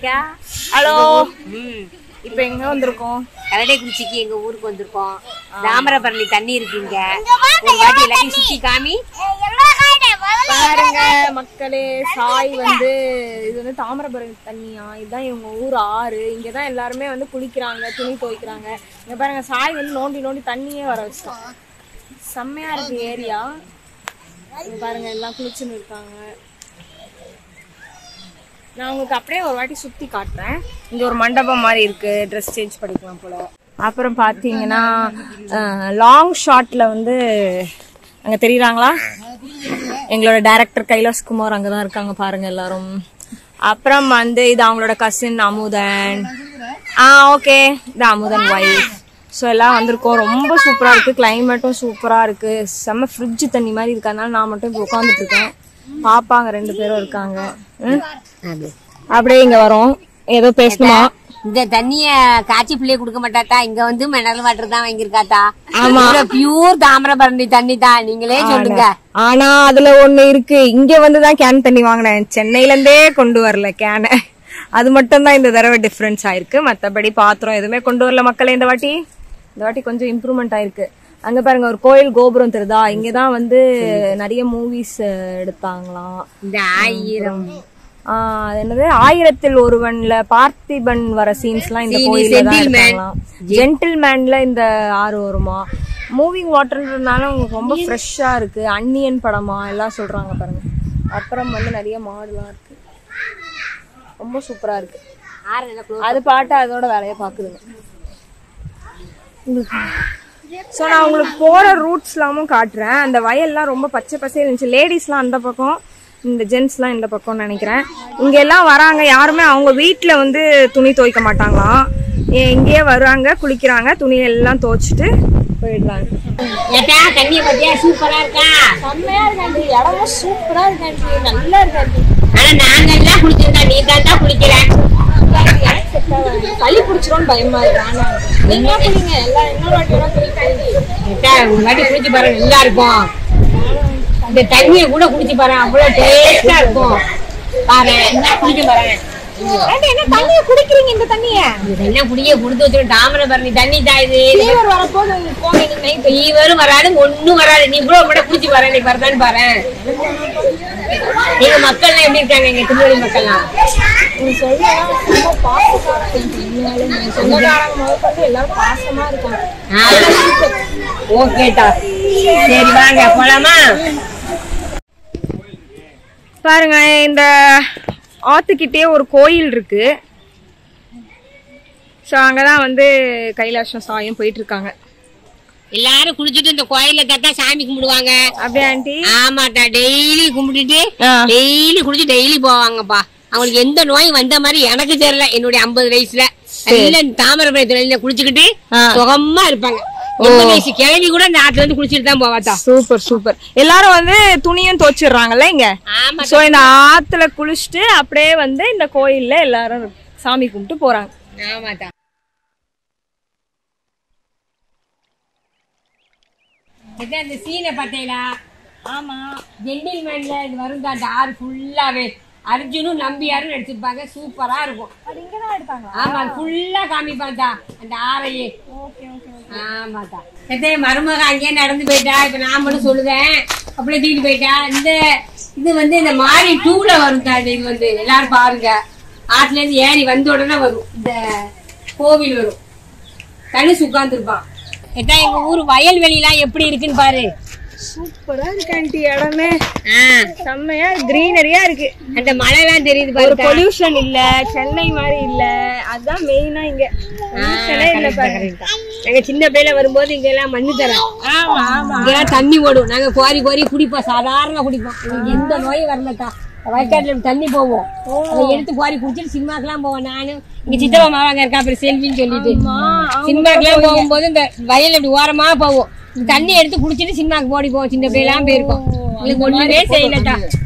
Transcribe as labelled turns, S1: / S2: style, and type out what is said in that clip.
S1: क्या
S2: ஹலோ
S1: ம்
S2: இப்போ எங்க வந்திருக்கோம்
S1: கரடைக்குறிச்சிக்கு எங்க ஊருக்கு வந்திருக்கோம் தாமிரபரணி தண்ணி இருக்கு இங்க ஒரு வாட்டி எல்லாத்தையும் சுத்தி காமி
S2: பாருங்க மக்களே சாய் வந்து இது வந்து தாமிரபரணி தண்ணியா இதுதான் இவங்க ஊர் ஆறு இங்க தான் எல்லாருமே வந்து குளிக்கிறாங்க துணி துவைக்கிறாங்க இங்க பாருங்க சாய் வந்து நோண்டி நோண்டி தண்ணியே வர வச்சிட்டான் செம்மையா இருக்கு ஏரியா இங்க பாருங்க எல்லாம் குளிச்சுன்னு இருக்காங்க நான் உங்களுக்கு அப்படியே ஒரு வாட்டி சுத்தி காட்டுறேன் இங்க ஒரு மண்டபம் மாதிரி இருக்கு ட்ரெஸ் சேஞ்ச் பண்ணிக்கலாம் போல அப்புறம் பாத்தீங்கன்னா லாங் ஷாட்ல வந்து அங்க தெரியுறாங்களா எங்களோட டைரக்டர் கைலாஸ் குமார் அங்கதான் இருக்காங்க பாருங்க எல்லாரும் அப்புறம் வந்து இது அவங்களோட கசின் அமுதன் ஆ ஓகே இது அமுதன் ஒய்ஃப் ஸோ எல்லாம் வந்திருக்கோம் ரொம்ப சூப்பரா இருக்கு கிளைமேட்டும் சூப்பரா இருக்கு செம்ம ஃப்ரிட்ஜ் தண்ணி மாதிரி இருக்கு அதனால நான் மட்டும் இப்போ உட்காந்துட்டு இருக்கேன் பாப்பாங்க ரெண்டு பேரும் இருக்காங்க ம்?
S1: அது
S2: அப்படியே இங்க வரோம் ஏதோ பேசணுமா
S1: இந்த தண்ணிய காய்ச்சி பிள்ளைய கொடுக்க மாட்டாத்தா இங்க வந்து மினரல் வாட்டர் தான் வாங்கியிருக்காத்தா
S2: ஆமா.
S1: பியூர் தாமிரபரணி தண்ணி தான் நீங்களே சொல்லுங்க
S2: ஆனா அதுல ஒண்ணு இருக்கு இங்க வந்துதான் கேன் தண்ணி வாங்கினேன் சென்னையில இருந்தே கொண்டு வரல கேனை அது மட்டும் தான் இந்த தடவை டிஃபரன்ஸ் ஆயிருக்கு மத்தபடி பாத்திரம் எதுவுமே கொண்டு வரல மக்களே இந்த வாட்டி இந்த வாட்டி கொஞ்சம் இம்ப்ரூவ்மெண்ட் ஆயிருக்கு அங்க பாருங்க ஒரு கோயில் கோபுரம் தெரியுதா இங்கதான் வந்து நிறைய மூவிஸ் எடுத்தாங்களாம்
S1: இந்த ஆயிரம்
S2: ஆஹ் அது என்னது ஆயிரத்தில் ஒருவன்ல பார்த்திபன் வர சீன்ஸ்லாம் இந்த
S1: Scene,
S2: கோயில்ல தான்
S1: Gentleman.
S2: எடுத்தாங்களாம் ஜென்டில்மேன்ல இந்த ஆறு வருமா மூவிங் வாட்டர்ன்றதுனால உங்களுக்கு ரொம்ப ஃப்ரெஷ்ஷா இருக்கு அன்னியன் படமா எல்லாம் சொல்றாங்க பாருங்க அப்புறம் வந்து நிறைய மாடுலாம் இருக்கு ரொம்ப சூப்பரா இருக்கு
S1: ஆறு நல்லா close.
S2: அது பாட்டு அதோட வேலையை பாக்குதுங்க ஸோ நான் உங்களுக்கு போற ரூட்ஸ்லாமும் காட்டுறேன் அந்த வயல்லாம் ரொம்ப பச்சை பசேல் இருந்துச்சு லேடிஸ்லாம் அந்த பக்கம் இந்த ஜென்ஸ்லாம் இந்த பக்கம் நினைக்கிறேன் இங்க எல்லாம் வராங்க யாருமே அவங்க வீட்ல வந்து துணி துவைக்க மாட்டாங்களாம் ஏ- இங்கேயே வராங்க குளிக்கிறாங்க துணி எல்லாம் துவைச்சிட்டு போயிடுறாங்க
S1: ஏட்டா தண்ணிய பத்தியா சூப்பரா இருக்கா
S2: செம்மையா இருக்காண்டி இடமும் சூப்பரா இருக்காண்டி நல்லா இருக்காண்டி
S1: ஆனா நாங்க எல்லாம் குளிச்சிருந்தா நீ தான் குளிக்கல
S2: சளி பிடிச்சிரும்னு பயமா இருக்கு ஆனா நீங்க குளிங்க எல்லாம் இன்னொரு வாட்டி வேணா குளிக்காண்டி
S1: ஏட்டா ஒரு வாட்டி குளிச்சு பாருங்க நல்லா இருக்கும் இந்த தண்ணிய கூட குடிச்சு பாரு அவ்வளவு டேஸ்டா இருக்கும் பாரு குடிச்சு பாரு
S2: ஆண்டி, என்ன தண்ணிய குடிக்கிறீங்க இந்த தண்ணிய
S1: என்ன குடிய குடுத்து வச்சிடும் தாமிரபரணி தண்ணி தான் இது
S2: ஃபீவர் வரப்போது உங்களுக்கு போங்க இன்னைக்கு நைட்
S1: ஃபீவரும் வராது ஒண்ணும் வராது நீ கூட கூட குடிச்சு பாரு நீ வரதான்னு பாரு எங்க மக்கள்லாம் எப்படி இருக்காங்க எங்க திருநெல்வேலி மக்கள்லாம்
S2: நீ சொல்லலாம் ரொம்ப பாசக்காரங்க உண்மையாலுமே. சொந்தக்காரங்க முதற்கொண்டு எல்லாரும் பாசமா இருக்காங்க
S1: ஓகேட்டா சரி வாங்க போலாமா
S2: பாருங்க இந்த ஆத்துக்கிட்டே ஒரு கோயில் இருக்கு ஸோ அங்கதான் வந்து கைலாசம் சாயம் போயிட்டு இருக்காங்க
S1: எல்லாரும் குளிச்சுட்டு இந்த கோயில்ல தட்டா சாமி கும்பிடுவாங்க
S2: அப்படியே ஆண்டி
S1: ஆமாட்டா டெய்லி கும்பிட்டுட்டு
S2: ஆ.
S1: டெய்லி குளிச்சு டெய்லி போவாங்கப்பா அவங்களுக்கு எந்த நோயும் வந்த மாதிரி எனக்கு தெரியல என்னுடைய ஐம்பது வயசுல நல்ல தாமிரபரணி தொழில குளிச்சுக்கிட்டு
S2: ஆ.
S1: சுகமா இருப்பாங்க எண்பது வயசு கிழவி கூட இந்த ஆத்துல இருந்து குளிச்சுட்டு தான் போவாத்தா
S2: சூப்பர் சூப்பர் எல்லாரும் வந்து துணியும் துவைச்சிடுறாங்கல்ல இங்க
S1: ஆமா
S2: ஸோ இந்த ஆத்துல குளிச்சுட்டு அப்படியே வந்து இந்த கோயில்ல எல்லாரும் சாமி கும்பிட்டு போறாங்க
S1: ஆமாட்டா இதான் இந்த சீனை பார்த்தீங்களா ஆமா ஜென்டில்மேன்ல இது வரும் தான் அந்த ஆறு ஃபுல்லாவே அர்ஜுனும் நம்பியாரும் நடிச்சிருப்பாங்க சூப்பரா இருக்கும் ஆமா ஃபுல்லா காமிப்பாண்டா அந்த ஆறையே ஆமாட்டா எத்தே மருமக அங்கேயே நடந்து போயிட்டா இப்ப நான் மட்டும் சொல்லுதேன் அப்படியே தூக்கிட்டு போயிட்டா இந்த இது வந்து இந்த மாறி டூல வரும் தான் இது வந்து எல்லாரும் பாருங்க ஆத்துல இருந்து ஏறி வந்த உடனே வரும் இந்த கோவில் வரும் தனுசு உட்கார்ந்துருப்பான் எட்டா எங்க ஊர் வயல்வெளிலாம் எப்படி இருக்குன்னு பாரு
S2: சூப்பரா இருக்கு ஆண்டி இடமே
S1: ஆ,
S2: செம்மையா கிரீனரியா இருக்கு
S1: அந்த மலைலாம் தெரியுது
S2: ஒரு
S1: பாரு
S2: பொல்யூஷன் இல்ல சென்னை மாதிரி இல்ல அதுதான் மெயினா இங்க பொல்யூஷனே இல்ல பாருங்க
S1: நாங்க சின்ன பிள்ளைல வரும்போது இங்க எல்லாம் மண்ணு தரோம்
S2: ஆமா ஆமா
S1: இங்கெல்லாம் தண்ணி ஓடும் நாங்க கோரி கோரி குடிப்போம் சாதாரண குடிப்போம் எங்களுக்கு எந்த நோயும் வரலக்கா வயக்காட்டுல தண்ணி போவோம் அதை எடுத்து கோரி குடிச்சிட்டு சினிமாக்கெல்லாம் போவோம் நானும் இங்க சித்தப்பா மாவாங்க இருக்கா அப்புறம் செல்வின்னு சொல்லிட்டு சினிமாக்கெல்லாம் போகும்போது இந்த வயல் இப்படி ஓரமா போவோம் இந்த தண்ணி எடுத்து குடிச்சிட்டு சினிமாக்கு போடி போவோம் சின்ன பிள்ளைலாம் போயிருக்கோம் எங்களுக்கு ஒண்ணுமே செய்யலக்கா